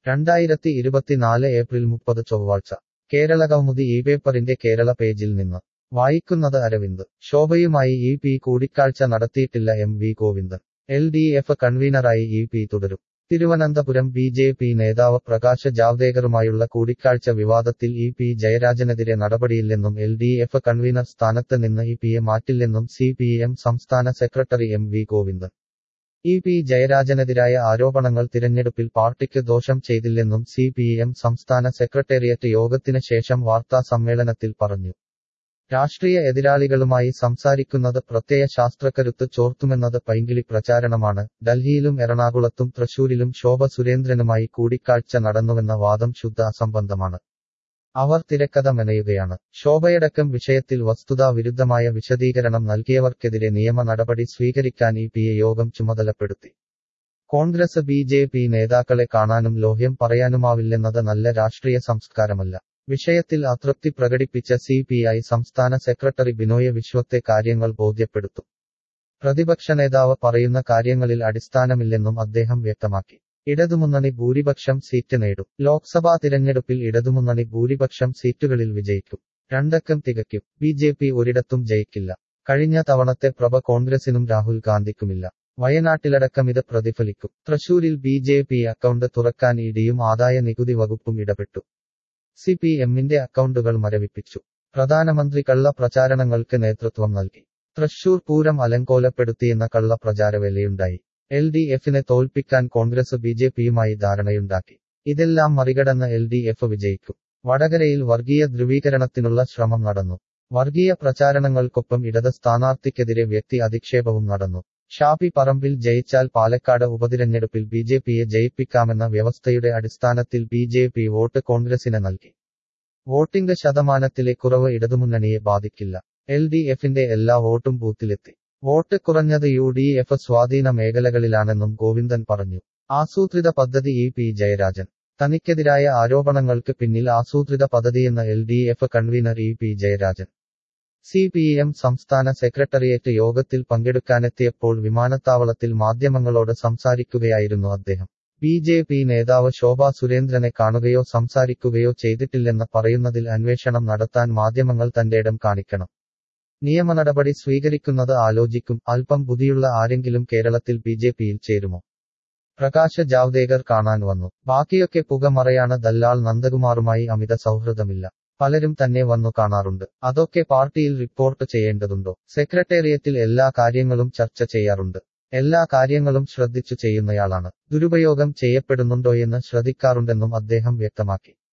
രണ്ടായിരത്തി ഇരുപത്തിനാല് ഏപ്രിൽ മുപ്പത് ചൊവ്വാഴ്ച കേരള കൗമുദി ഈ പേപ്പറിന്റെ കേരള പേജിൽ നിന്ന് വായിക്കുന്നത് അരവിന്ദ് ശോഭയുമായി ഇ പി കൂടിക്കാഴ്ച നടത്തിയിട്ടില്ല M V Govindan L D F കൺവീനറായി ഇ പി തുടരും തിരുവനന്തപുരം ബി ജെ പി നേതാവ് പ്രകാശ് ജാവ്ദേക്കറുമായുള്ള കൂടിക്കാഴ്ച വിവാദത്തിൽ ഇ പി ജയരാജനെതിരെ നടപടിയില്ലെന്നും എൽ ഡി എഫ് കൺവീനർ സ്ഥാനത്ത് നിന്ന് ഇ പിയെ മാറ്റില്ലെന്നും സി പി എം സംസ്ഥാന secretary M V Govindan E P ജയരാജനെതിരായ ആരോപണങ്ങൾ തിരഞ്ഞെടുപ്പിൽ പാർട്ടിക്ക് ദോഷം ചെയ്തില്ലെന്നും സി പി എം സംസ്ഥാന സെക്രട്ടേറിയറ്റ് യോഗത്തിന് ശേഷം വാർത്താ സമ്മേളനത്തിൽ പറഞ്ഞു രാഷ്ട്രീയ എതിരാളികളുമായി സംസാരിക്കുന്നത് പ്രത്യയ ശാസ്ത്രക്കരുത്ത് ചോർത്തുമെന്നത് പൈങ്കിളി പ്രചാരണമാണ് ഡൽഹിയിലും എറണാകുളത്തും തൃശൂരിലും ശോഭ സുരേന്ദ്രനുമായി കൂടിക്കാഴ്ച നടന്നുവെന്ന വാദം ശുദ്ധ അസംബന്ധമാണ് അവർ തിരക്കഥ മെനയുകയാണ് ശോഭയടക്കം വിഷയത്തിൽ വസ്തുതാ വിരുദ്ധമായ വിശദീകരണം നൽകിയവർക്കെതിരെ നിയമ നടപടി സ്വീകരിക്കാൻ ഇ പിയെ യോഗം ചുമതലപ്പെടുത്തി കോൺഗ്രസ് ബി ജെ പി നേതാക്കളെ കാണാനും ലോഹ്യം പറയാനുമാവില്ലെന്നത് നല്ല രാഷ്ട്രീയ സംസ്കാരമല്ല വിഷയത്തിൽ അതൃപ്തി പ്രകടിപ്പിച്ച സി പി ഐ സംസ്ഥാന സെക്രട്ടറി ബിനോയ് വിശ്വത്തെ കാര്യങ്ങൾ ബോധ്യപ്പെടുത്തും പ്രതിപക്ഷ നേതാവ് പറയുന്ന കാര്യങ്ങളിൽ അടിസ്ഥാനമില്ലെന്നും അദ്ദേഹം വ്യക്തമാക്കി ഇടതുമുന്നണി ഭൂരിപക്ഷം സീറ്റ് നേടും ലോക്സഭാ തിരഞ്ഞെടുപ്പിൽ ഇടതുമുന്നണി ഭൂരിപക്ഷം സീറ്റുകളിൽ വിജയിക്കും രണ്ടക്കം തികയ്ക്കും ബി ജെ പി ഒരിടത്തും ജയിക്കില്ല കഴിഞ്ഞ തവണത്തെ പ്രഭ കോൺഗ്രസിനും രാഹുൽ ഗാന്ധിക്കുമില്ല വയനാട്ടിലടക്കം ഇത് പ്രതിഫലിക്കും തൃശൂരിൽ ബി ജെ പി അക്കൗണ്ട് തുറക്കാൻ ഇഡിയും ആദായ നികുതി വകുപ്പും ഇടപെട്ടു സി പി എമ്മിന്റെ അക്കൗണ്ടുകൾ മരവിപ്പിച്ചു പ്രധാനമന്ത്രി കള്ള പ്രചാരണങ്ങൾക്ക് നേതൃത്വം നൽകി തൃശൂർ പൂരം അലങ്കോലപ്പെടുത്തിയെന്ന കള്ള പ്രചാരവേലയുണ്ടായി എൽ ഡി എഫിനെ തോൽപ്പിക്കാൻ കോൺഗ്രസ് ബി ജെ പിയുമായി ധാരണയുണ്ടാക്കി ഇതെല്ലാം മറികടന്ന് എൽ ഡി എഫ് വിജയിക്കും വടകരയിൽ വർഗീയ ധ്രുവീകരണത്തിനുള്ള ശ്രമം നടന്നു വർഗീയ പ്രചാരണങ്ങൾക്കൊപ്പം ഇടത് സ്ഥാനാർത്ഥിക്കെതിരെ വ്യക്തി അധിക്ഷേപവും നടന്നു ഷാപ്പി പറമ്പിൽ ജയിച്ചാൽ പാലക്കാട് ഉപതിരഞ്ഞെടുപ്പിൽ ബി ജെ പിയെ ജയിപ്പിക്കാമെന്ന വ്യവസ്ഥയുടെ അടിസ്ഥാനത്തിൽ ബി ജെ പി വോട്ട് കോൺഗ്രസിന് നൽകി വോട്ടിംഗ് ശതമാനത്തിലെ കുറവ് ഇടതുമുന്നണിയെ ബാധിക്കില്ല എൽ ഡി എഫിന്റെ എല്ലാ വോട്ടും ബൂത്തിലെത്തി വോട്ട് കുറഞ്ഞത് യു ഡി എഫ് സ്വാധീന മേഖലകളിലാണെന്നും ഗോവിന്ദൻ പറഞ്ഞു ആസൂത്രിത പദ്ധതി ഇ പി ജയരാജൻ തനിക്കെതിരായ ആരോപണങ്ങൾക്ക് പിന്നിൽ ആസൂത്രിത പദ്ധതിയെന്ന L D F convener E P Jayarajan C P M സംസ്ഥാന സെക്രട്ടേറിയറ്റ് യോഗത്തിൽ പങ്കെടുക്കാനെത്തിയപ്പോൾ വിമാനത്താവളത്തിൽ മാധ്യമങ്ങളോട് സംസാരിക്കുകയായിരുന്നു അദ്ദേഹം ബി ജെ പി നേതാവ് ശോഭ സുരേന്ദ്രനെ കാണുകയോ സംസാരിക്കുകയോ ചെയ്തിട്ടില്ലെന്ന് പറയുന്നതിൽ അന്വേഷണം നടത്താൻ മാധ്യമങ്ങൾ തന്റെ ഇടം കാണിക്കണം നിയമ നടപടി സ്വീകരിക്കുന്നത് ആലോചിക്കും അല്പം ബുദ്ധിയുള്ള ആരെങ്കിലും കേരളത്തിൽ ബി ജെ പിയിൽ ചേരുമോ പ്രകാശ് ജാവ്ദേക്കർ കാണാൻ വന്നു ബാക്കിയൊക്കെ പുകമറയാണ് ദല്ലാൾ നന്ദകുമാറുമായി അമിത സൗഹൃദമില്ല പലരും തന്നെ വന്നു കാണാറുണ്ട് അതൊക്കെ പാർട്ടിയിൽ റിപ്പോർട്ട് ചെയ്യേണ്ടതുണ്ടോ സെക്രട്ടേറിയറ്റിൽ എല്ലാ കാര്യങ്ങളും ചർച്ച ചെയ്യാറുണ്ട് എല്ലാ കാര്യങ്ങളും ശ്രദ്ധിച്ചു ചെയ്യുന്നയാളാണ് ദുരുപയോഗം ചെയ്യപ്പെടുന്നുണ്ടോയെന്ന് ശ്രദ്ധിക്കാറുണ്ടെന്നും അദ്ദേഹം വ്യക്തമാക്കി